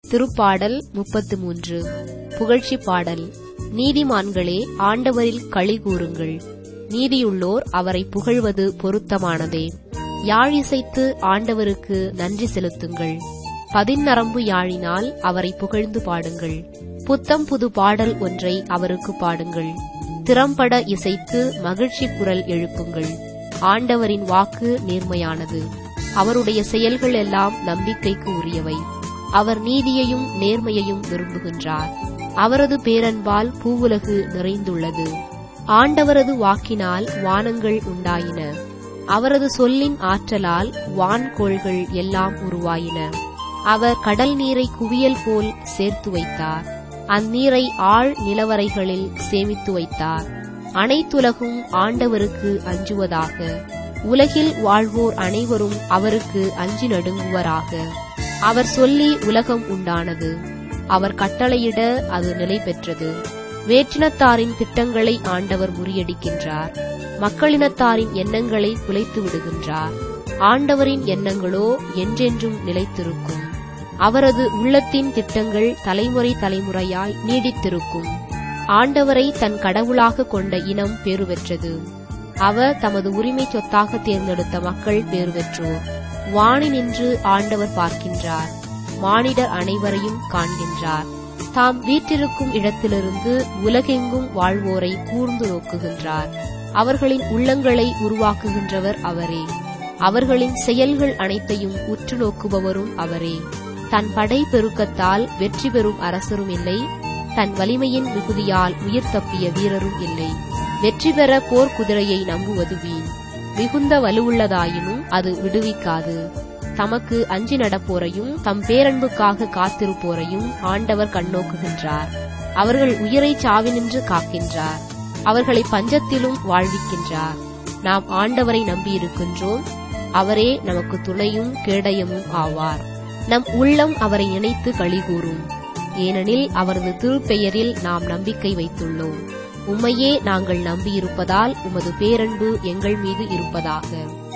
திருப்பாடல் முப்பத்து மூன்று புகழ்ச்சி பாடல் நீதிமான்களே ஆண்டவரில் களி கூறுங்கள் நீதியுள்ளோர் அவரை புகழ்வது பொருத்தமானதே யாழிசைத்து ஆண்டவருக்கு நன்றி செலுத்துங்கள் பதிநரம்பு யாழினால் அவரை புகழ்ந்து பாடுங்கள் புத்தம் புது பாடல் ஒன்றை அவருக்கு பாடுங்கள் திறம்பட இசைத்து மகிழ்ச்சி குரல் எழுப்புங்கள் ஆண்டவரின் வாக்கு நேர்மையானது அவருடைய செயல்கள் எல்லாம் நம்பிக்கைக்கு உரியவை அவர் நீதியையும் நேர்மையையும் விரும்புகின்றார் அவரது பேரன்பால் பூவுலகு நிறைந்துள்ளது ஆண்டவரது வாக்கினால் வானங்கள் உண்டாயின அவரது சொல்லின் ஆற்றலால் வான்கோள்கள் எல்லாம் உருவாயின அவர் கடல் நீரை குவியல் போல் சேர்த்து வைத்தார் அந்நீரை ஆழ் நிலவரைகளில் சேமித்து வைத்தார் அனைத்துலகும் ஆண்டவருக்கு அஞ்சுவதாக உலகில் வாழ்வோர் அனைவரும் அவருக்கு அஞ்சி நடுங்குவராக அவர் சொல்லி உலகம் உண்டானது அவர் கட்டளையிட அது நிலை பெற்றது வேற்றினத்தாரின் திட்டங்களை ஆண்டவர் முறியடிக்கின்றார் மக்களினத்தாரின் எண்ணங்களை குலைத்து விடுகின்றார் ஆண்டவரின் எண்ணங்களோ என்றென்றும் நிலைத்திருக்கும் அவரது உள்ளத்தின் திட்டங்கள் தலைமுறை தலைமுறையாய் நீடித்திருக்கும் ஆண்டவரை தன் கடவுளாக கொண்ட இனம் பேறு பெற்றது அவர் தமது உரிமை சொத்தாக தேர்ந்தெடுத்த மக்கள் பேறு பெற்றோர் வாணி நின்று ஆண்டவர் பார்க்கின்றார் மானிடர் அனைவரையும் காண்கின்றார் தாம் வீற்றிருக்கும் இடத்திலிருந்து உலகெங்கும் வாழ்வோரை கூர்ந்து நோக்குகின்றார் அவர்களின் உள்ளங்களை உருவாக்குகின்றவர் அவரே அவர்களின் செயல்கள் அனைத்தையும் உற்று நோக்குபவரும் அவரே தன் படை பெருக்கத்தால் வெற்றி பெறும் அரசரும் இல்லை தன் வலிமையின் மிகுதியால் உயிர் தப்பிய வீரரும் இல்லை வெற்றி பெற போர் குதிரையை நம்புவது வீண் மிகுந்த வலுவுள்ளதாயினும் அது விடுவிக்காது தமக்கு அஞ்சி நடப்போரையும் தம் பேரன்புக்காக காத்திருப்போரையும் ஆண்டவர் கண்ணோக்குகின்றார் அவர்கள் உயிரை சாவினின்று காக்கின்றார் அவர்களை பஞ்சத்திலும் வாழ்விக்கின்றார் நாம் ஆண்டவரை நம்பியிருக்கின்றோம் அவரே நமக்கு துணையும் கேடயமும் ஆவார் நம் உள்ளம் அவரை நினைத்து களிகூறும் ஏனெனில் அவரது திருப்பெயரில் நாம் நம்பிக்கை வைத்துள்ளோம் உம்மையே நாங்கள் நம்பியிருப்பதால் உமது பேரன்பு எங்கள் மீது இருப்பதாக